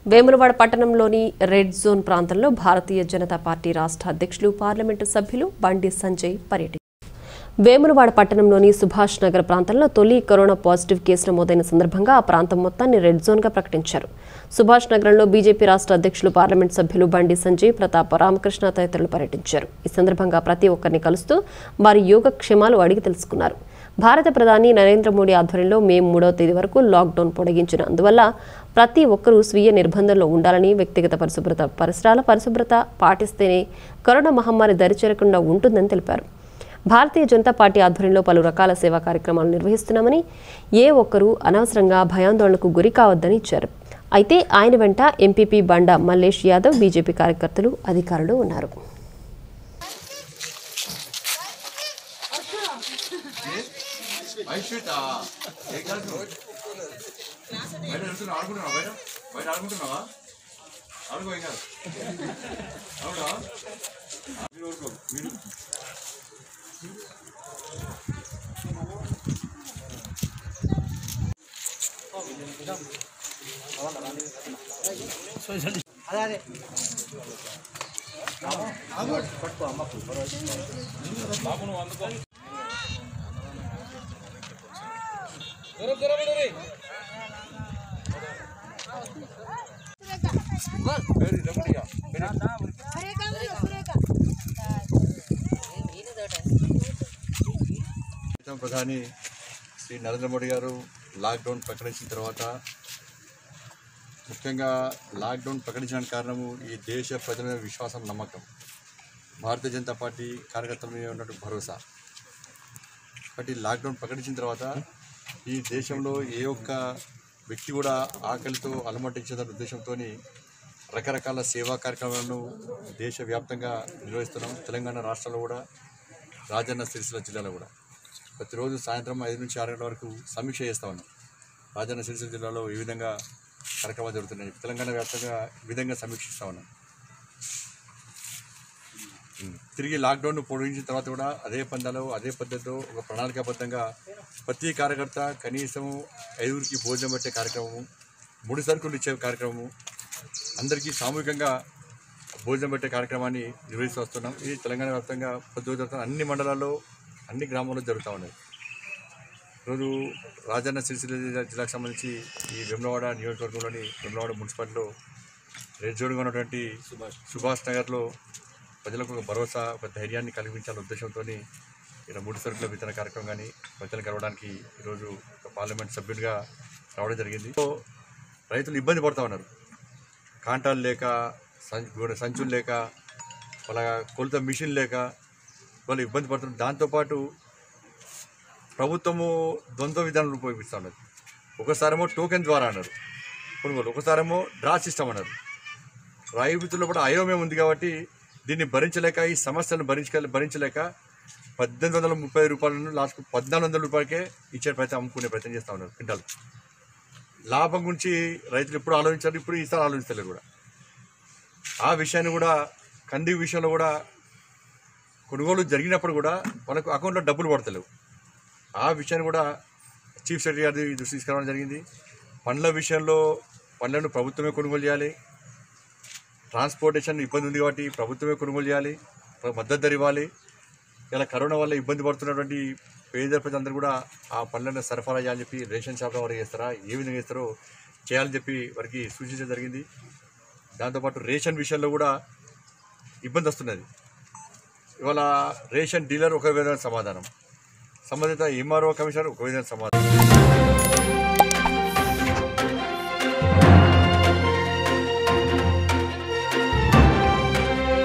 వేములవాడ పట్టణంలోని red zone ప్రాంతంలో భారతీయ Janata party రాష్ట్ర అధ్యక్షులు పార్లమెంటు సభ్యులు బండి సంజయ్ పర్యటించారు వేములవాడ పట్టణంలోని సుభాష్ నగర్ ప్రాంతంలో తొలి కరోనా పాజిటివ్ కేసు నమోదైన సందర్భంగా ఆ ప్రాంతం మొత్తాన్ని రెడ్ జోన్గా ప్రకటించారు సుభాష్ నగరంలో బీజేపీ రాష్ట్ర అధ్యక్షులు పార్లమెంట్ సభ్యులు బండి సంజయ్ ప్రతాప్ రామకృష్ణ తదితరులు పర్యటించారు ఈ సందర్భంగా ప్రతి ఒక్కరిని కలుస్తూ వారి యోగక్షేమాలు అడిగి తెలుసుకున్నారు భారత ప్రధాని నరేంద్ర మోడీ ఆధ్వర్యంలో మే మూడవ తేదీ వరకు లాక్డౌన్ పొడిగించిన అందువల్ల ప్రతి ఒక్కరూ స్వీయ నిర్బంధంలో ఉండాలని వ్యక్తిగత పరిశుభ్రత పరిసరాల పరిశుభ్రత పాటిస్తేనే కరోనా మహమ్మారి దరిచేరకుండా ఉంటుందని తెలిపారు భారతీయ జనతా పార్టీ ఆధ్వర్యంలో పలు రకాల సేవా కార్యక్రమాలు నిర్వహిస్తున్నామని ఏ ఒక్కరూ అనవసరంగా భయాందోళనకు గురి కావద్దని ఇచ్చారు అయితే ఆయన వెంట ఎంపీపీ బండా మల్లేష్ యాదవ్ బీజేపీ కార్యకర్తలు అధికారులు ఉన్నారు ఐశ్వేత ఏ క్లాస్ నువ్వు? బయట వెళ్తున్నావా ఆడుకుంటున్నావా బయట బయట ఆడుకుంటున్నావా ఆడుకో ఇంకా అవునా మీరు ఊరుకో మీరు వెరీ రమణిగా ప్రీతం ప్రధాని శ్రీ నరేంద్ర మోడీ గారు లాక్డౌన్ ప్రకటించిన తర్వాత ముఖ్యంగా లాక్డౌన్ ప్రకటించడానికి కారణము ఈ దేశ ప్రజల మీద విశ్వాసం నమ్మకం భారతీయ జనతా పార్టీ కార్యకర్తల మీద ఉన్నటువంటి భరోసా కాబట్టి లాక్డౌన్ ప్రకటించిన తర్వాత ఈ దేశంలో ఏ ఒక్క వ్యక్తి కూడా ఆకలితో అలమటించేదన్న ఉద్దేశంతో రకరకాల సేవా కార్యక్రమాలను దేశవ్యాప్తంగా నిర్వహిస్తున్నాం తెలంగాణ రాష్ట్రంలో కూడా రాజన్న సిరిసిల్ల జిల్లాలో కూడా ప్రతిరోజు సాయంత్రం ఐదు నుంచి ఆరు గంటల వరకు సమీక్ష చేస్తా ఉన్నాం రాజన్న సిరిసిల్ల జిల్లాలో ఈ విధంగా కార్యక్రమాలు జరుగుతున్నాయి తెలంగాణ వ్యాప్తంగా ఈ విధంగా సమీక్షిస్తా ఉన్నాం తిరిగి లాక్డౌన్ పొడిగించిన తర్వాత కూడా అదే పందాలో అదే పద్ధతిలో ఒక ప్రణాళికాబద్ధంగా ప్రతి కార్యకర్త కనీసం ఐదుగురికి భోజనం పెట్టే కార్యక్రమము ముడి సరుకులు ఇచ్చే కార్యక్రమము అందరికీ సామూహికంగా భోజనం పెట్టే కార్యక్రమాన్ని నిర్వహిస్తూ వస్తున్నాం ఇది తెలంగాణ వ్యాప్తంగా పొద్దు జరుగుతున్న అన్ని మండలాల్లో అన్ని గ్రామాల్లో జరుగుతూ ఉన్నాయి ఈరోజు రాజన్న సిరిసిల్ల జిల్లా జిల్లాకు సంబంధించి ఈ వెమ్లవాడ నియోజకవర్గంలోని వెమ్లవాడ మున్సిపాలిటీలో రెడ్ జోన్గా ఉన్నటువంటి సుభాష్ సుభాష్ నగర్లో ప్రజలకు ఒక భరోసా ఒక ధైర్యాన్ని కలిగించాలనే ఉద్దేశంతో ఇక్కడ మూడు సరుకుల వితరణ కార్యక్రమం కానీ ప్రజలను కలవడానికి ఈరోజు ఒక పార్లమెంట్ సభ్యుడిగా రావడం జరిగింది సో రైతులు ఇబ్బంది పడుతూ ఉన్నారు కాంటాలు లేక సం- గోడ- సంచులు లేక వాళ్ళ కొలత మిషన్ లేక వాళ్ళు ఇబ్బంది పడుతున్నారు దాంతోపాటు ప్రభుత్వము ద్వంద్వ విధానాలు ఉపయోగిస్తూ ఉన్నది ఒకసారేమో టోకెన్ ద్వారా అన్నారు కొనుగోలు ఒకసారేమో డ్రా సిస్టమ్ అన్నారు రైతుల్లో కూడా అయోమయం ఉంది కాబట్టి దీన్ని భరించలేక ఈ సమస్యలను భరించ భరించలేక పద్దెనిమిది వందల ముప్పై రూపాయలను లాస్ట్ పద్నాలుగు వందల రూపాయలకే ఇచ్చే ప్రయత్నం అమ్ముకునే ప్రయత్నం చేస్తూ ఉన్నారు క్వింటాల్ లాభం గురించి రైతులు ఎప్పుడు ఆలోచించారు ఇప్పుడు ఈసారి ఆలోచిస్తలేరు కూడా ఆ విషయాన్ని కూడా కంది విషయంలో కూడా కొనుగోలు జరిగినప్పుడు కూడా వాళ్ళకు అకౌంట్లో డబ్బులు పడతలేవు ఆ విషయాన్ని కూడా చీఫ్ సెక్రటరీ గారి దృష్టి తీసుకురావడం జరిగింది పండ్ల విషయంలో పండ్లను ప్రభుత్వమే కొనుగోలు చేయాలి ట్రాన్స్పోర్టేషన్ ఇబ్బంది ఉంది కాబట్టి ప్రభుత్వమే కొనుగోలు చేయాలి ప్ర- మద్దతు ధర ఇవ్వాలి ఇలా కరోనా వల్ల ఇబ్బంది పడుతున్నటువంటి పేద ప్రజలందరూ కూడా ఆ పనులను సరఫరా చేయాలని చెప్పి రేషన్ షాప్లో వారు చేస్తారా ఏ విధంగా చేస్తారో చేయాలని చెప్పి వారికి సూచించడం జరిగింది దాంతోపాటు రేషన్ విషయంలో కూడా ఇబ్బంది వస్తున్నది ఇవాళ రేషన్ డీలర్ ఒక విధమైన సమాధానం సంబంధిత ఎంఆర్ఓ కమిషనర్ ఒక విధమైన సమాధానం